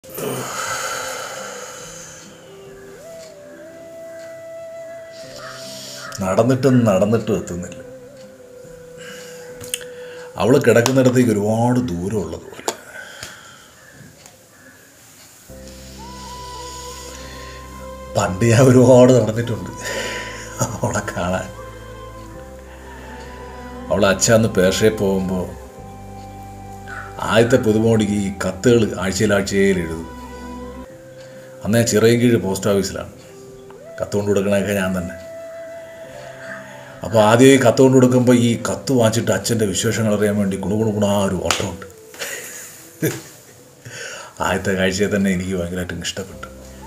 നടന്നിട്ടും നടന്നിട്ടും എത്തുന്നില്ല അവൾ കിടക്കുന്നിടത്തേക്ക് ഒരുപാട് ദൂരമുള്ളത് പോലെ പണ്ട് ഞാൻ ഒരുപാട് നടന്നിട്ടുണ്ട് അവളെ കാണാൻ അവൾ അച്ഛന്ന് പേർഷയിൽ പോകുമ്പോൾ ആദ്യത്തെ പുതുമോടിക്ക് ഈ കത്തുകൾ ആഴ്ചയിൽ ആഴ്ചയിൽ എഴുതും അന്ന് ഞാൻ ചിറയൻകീഴ് പോസ്റ്റ് ഓഫീസിലാണ് കത്ത് കൊണ്ട് കൊടുക്കണതൊക്കെ ഞാൻ തന്നെ അപ്പോൾ ആദ്യം ഈ കത്ത് കൊണ്ട് കൊടുക്കുമ്പോൾ ഈ കത്ത് വാങ്ങിച്ചിട്ട് അച്ഛൻ്റെ വിശേഷങ്ങൾ അറിയാൻ വേണ്ടി ഗുണഗുണഗുണ ഒരു ഓട്ടമുണ്ട് ആദ്യത്തെ കാഴ്ചയെ തന്നെ എനിക്ക് ഭയങ്കരമായിട്ടും ഇഷ്ടപ്പെട്ടു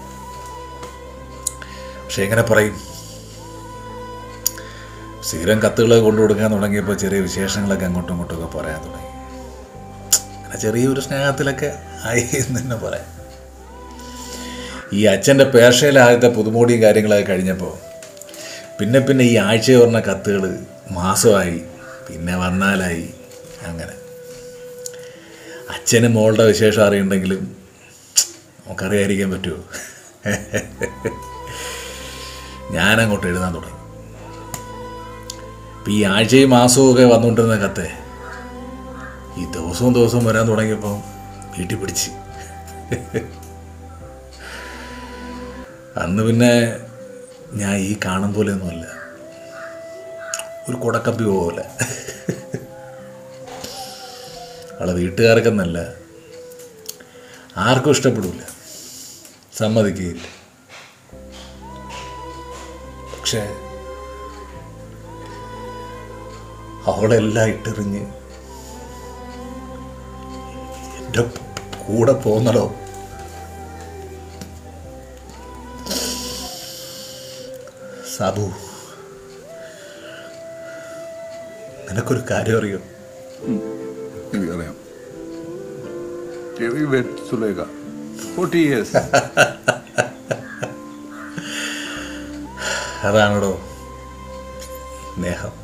പക്ഷെ എങ്ങനെ പറയും സ്ഥിരം കത്തുകൾ കൊണ്ടു കൊടുക്കാൻ തുടങ്ങിയപ്പോൾ ചെറിയ വിശേഷങ്ങളൊക്കെ അങ്ങോട്ടും ഇങ്ങോട്ടും ഒക്കെ പറയാൻ തുടങ്ങി അങ്ങനെ ചെറിയൊരു സ്നേഹത്തിലൊക്കെ ആയി എന്ന് തന്നെ പറയാം ഈ അച്ഛൻ്റെ പേർഷയിലെ ആദ്യത്തെ പുതുമോടിയും കാര്യങ്ങളൊക്കെ കഴിഞ്ഞപ്പോൾ പിന്നെ പിന്നെ ഈ ആഴ്ച പറഞ്ഞ കത്തുകൾ മാസമായി പിന്നെ വന്നാലായി അങ്ങനെ അച്ഛന് മോളുടെ വിശേഷം അറിയണ്ടെങ്കിലും നമുക്കറിയാതിരിക്കാൻ പറ്റുമോ ഞാനങ്ങോട്ട് എഴുതാൻ തുടങ്ങി ഇപ്പം ഈ ആഴ്ചയും മാസവും ഒക്കെ വന്നുകൊണ്ടിരുന്ന കത്തെ ഈ ദിവസവും ദിവസവും വരാൻ തുടങ്ങിയപ്പോൾ വീട്ടിൽ പിടിച്ച് അന്ന് പിന്നെ ഞാൻ ഈ കാണും പോലെയൊന്നുമല്ല ഒരു കുടക്കപ്പി പോലെ അവളെ വീട്ടുകാർക്കെന്നല്ല ആർക്കും ഇഷ്ടപ്പെടില്ല സമ്മതിക്കുകയില്ല പക്ഷേ അവളെല്ലാം ഇട്ടെറിഞ്ഞ് എൻ്റെ കൂടെ പോന്നടോ സാബു നിനക്കൊരു കാര്യം അറിയോ എനിക്കറിയാം ചെറിയ വെറ്റ് സുലേഖ ഫോർട്ടി ഇയേഴ്സ് അതാണല്ലോ സ്നേഹം